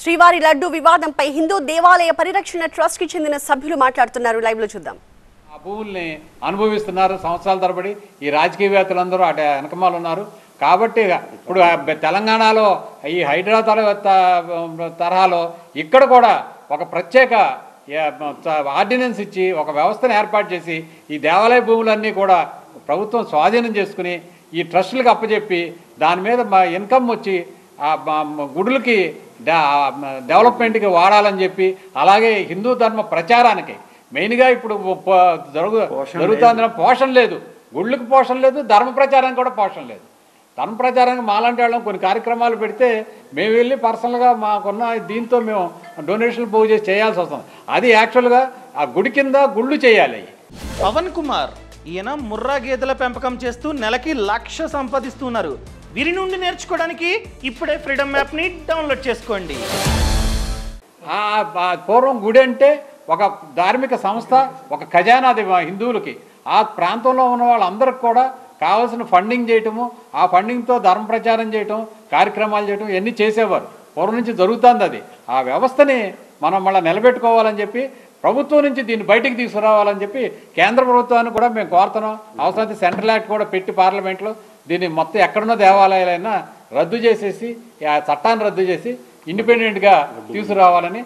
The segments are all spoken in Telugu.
శ్రీవారి లడ్డు వివాదంపై హిందూ దేవాలయ పరిరక్షణ ట్రస్ట్ కి చెందిన సభ్యులు మాట్లాడుతున్నారు లైవ్ లో చూద్దాం ఆ భూముల్ని అనుభవిస్తున్నారు సంవత్సరాల తరబడి ఈ రాజకీయవేత్తలందరూ అటు వెనకమాలు ఉన్నారు కాబట్టి ఇప్పుడు ఆ బె- తెలంగాణలో ఈ హైడ్రా తర- త- తరహాలో ఇక్కడ కూడా ఒక ప్రత్యేక ఏ- చ- ఆర్డినెన్స్ ఇచ్చి ఒక వ్యవస్థను ఏర్పాటు చేసి ఈ దేవాలయ భూములన్నీ కూడా ప్రభుత్వం స్వాధీనం చేసుకుని ఈ ట్రస్టులకు అప్పచెప్పి దాని మీద మా ఇన్కమ్ వచ్చి ఆ మ- మ- గుడులకి డ- డెవలప్మెంట్కి వాడాలని చెప్పి అలాగే హిందూ ధర్మ ప్రచారానికి మెయిన్గా ఇప్పుడు ప- జరుగు జరుగుతున్న పోషణ లేదు గుళ్ళకి పోషణ లేదు ధర్మ ప్రచారానికి కూడా పోషణ లేదు ధర్మ ప్రచారానికి మాలాంటి వాళ్ళం కొన్ని కార్యక్రమాలు పెడితే మేము వెళ్ళి పర్సనల్గా మాకున్న దీంతో మేము డొనేషన్లు పోగు చేసి చేయాల్సి వస్తుంది అది యాక్చువల్గా ఆ గుడి కింద గుళ్ళు చేయాలి అవి పవన్ కుమార్ ఈయన ముర్రా గేదెల పెంపకం చేస్తూ నెలకి లక్ష సంపాదిస్తున్నారు వీరి నుండి నేర్చుకోవడానికి ఇప్పుడే ఫ్రీడమ్ యాప్ని డౌన్లోడ్ చేసుకోండి ఆ ఆ పూర్వం గుడి అంటే ఒక ధార్మిక సంస్థ ఒక ఖజానాది మా హిందువులకి ఆ ప్రాంతంలో ఉన్న వాళ్ళందరికి కూడా కావాల్సిన ఫండింగ్ చేయటము ఆ ఫండింగ్తో ధర్మ ప్రచారం చేయటం కార్యక్రమాలు చేయటం ఇవన్నీ చేసేవారు పూర్వం నుంచి జరుగుతుంది అది ఆ వ్యవస్థని మనం మళ్ళీ నిలబెట్టుకోవాలని చెప్పి ప్రభుత్వం నుంచి దీన్ని బయటికి తీసుకురావాలని చెప్పి కేంద్ర ప్రభుత్వాన్ని కూడా మేము కోరుతున్నాం అవసరమైతే సెంట్రల్ యాక్ట్ కూడా పెట్టి పార్లమెంట్లో దీన్ని మొత్తం ఎక్కడున్న దేవాలయాలైనా రద్దు చేసేసి ఆ చట్టాన్ని రద్దు చేసి ఇండిపెండెంట్గా తీసుకురావాలని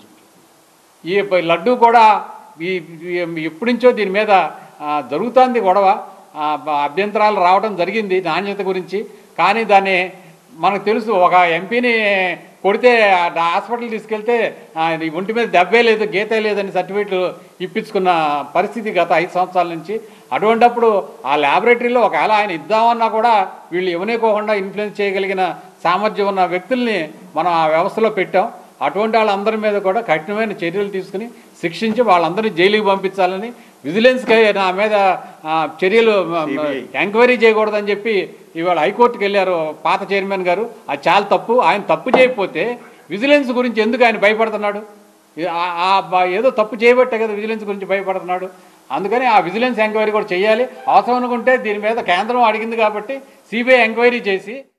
ఈ ప- లడ్డు కూడా ఈ ఈ- ఎప్పటి నుంచో దీని మీద ఆ, జరుగుతుంది గొడవ ఆ, బ- అభ్యంతరాలు రావడం జరిగింది నాణ్యత గురించి కానీ దాన్ని మనకు తెలుసు ఒక ఎంపీని కొడితే ఆ డా- హాస్పిటల్ తీసుకెళ్తే ఆ, ఈ ఒంటి మీద దెబ్బే లేదు గీతే లేదని సర్టిఫికెట్లు ఇప్పించుకున్న పరిస్థితి గత ఐదు సంవత్సరాల నుంచి అటువంటప్పుడు ఆ ల్యాబొరేటరీలో ఒకవేళ ఆయన ఇద్దామన్నా కూడా వీళ్ళు ఇవ్వనేకోకుండా ఇన్ఫ్లుయెన్స్ చేయగలిగిన సామర్థ్యం ఉన్న వ్యక్తుల్ని మనం ఆ వ్యవస్థలో పెట్టాం అటువంటి వాళ్ళందరి మీద కూడా కఠినమైన చర్యలు తీసుకుని శిక్షించి వాళ్ళందరినీ జైలుకి పంపించాలని విజిలెన్స్కి నా మీద ఆ, చర్యలు మ, మ, ఎంక్వైరీ చేయకూడదని చెప్పి ఇవాళ హైకోర్టుకి వెళ్ళారు పాత చైర్మన్ గారు అది చాలా తప్పు ఆయన తప్పు చేయకపోతే విజిలెన్స్ గురించి ఎందుకు ఆయన భయపడుతున్నాడు ఇది ఆ- ఆ బ- ఏదో తప్పు చేయబట్టే కదా విజిలెన్స్ గురించి భయపడుతున్నాడు అందుకని ఆ విజిలెన్స్ ఎంక్వైరీ కూడా చేయాలి అవసరం అనుకుంటే దీని మీద కేంద్రం అడిగింది కాబట్టి సిబిఐ ఎంక్వైరీ చేసి